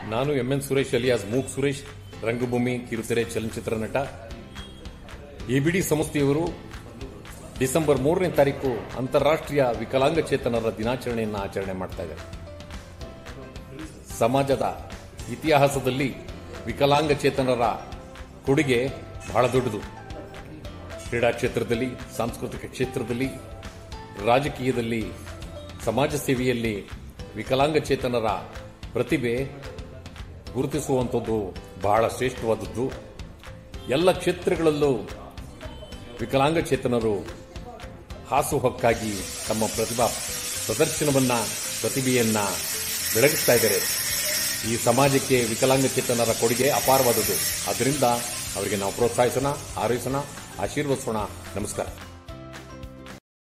ನಾನು M N Suresh alias Mook Suresh ರಂಗಭೂಮಿ ಕಿರುತೆರೆ ಚಲನಚಿತ್ರ ನಟ ಎಬಿಡಿ ಸಂಸ್ಥೆಯವರು ಡಿಸೆಂಬರ್ ಮೂರನೇ ತಾರೀಕು ಅಂತಾರಾಷ್ಟ್ರೀಯ ವಿಕಲಾಂಗಚೇತನರ ದಿನಾಚರಣೆಯನ್ನು ಆಚರಣೆ ಮಾಡ್ತಾ ಇದ್ದಾರೆ ಸಮಾಜದ ಇತಿಹಾಸದಲ್ಲಿ ವಿಕಲಾಂಗಚೇತನರ ಕೊಡುಗೆ ಬಹಳ ದೊಡ್ಡದು ಕ್ರೀಡಾ ಕ್ಷೇತ್ರದಲ್ಲಿ ಸಾಂಸ್ಕೃತಿಕ ಕ್ಷೇತ್ರದಲ್ಲಿ ರಾಜಕೀಯದಲ್ಲಿ ಸಮಾಜ ಸೇವೆಯಲ್ಲಿ ವಿಕಲಾಂಗಚೇತನರ ಪ್ರತಿಭೆ ಗುರುತಿಸುವಂಥದ್ದು ಬಹಳ ಶ್ರೇಷ್ಠವಾದದ್ದು ಎಲ್ಲ ಕ್ಷೇತ್ರಗಳಲ್ಲೂ ವಿಕಲಾಂಗಚೇತನರು ಹಾಸುಹೊಕ್ಕಾಗಿ ತಮ್ಮ ಪ್ರತಿಭಾ ಪ್ರದರ್ಶನವನ್ನ ಪ್ರತಿಭೆಯನ್ನ ಬೆಳಗಿಸ್ತಾ ಇದ್ದಾರೆ ಈ ಸಮಾಜಕ್ಕೆ ವಿಕಲಾಂಗಚೇತನರ ಕೊಡುಗೆ ಅಪಾರವಾದದ್ದು ಅದರಿಂದ ಅವರಿಗೆ ನಾವು ಪ್ರೋತ್ಸಾಹಿಸೋಣ ಹಾರೈಸೋಣ ಆಶೀರ್ವದಿಸೋಣ ನಮಸ್ಕಾರ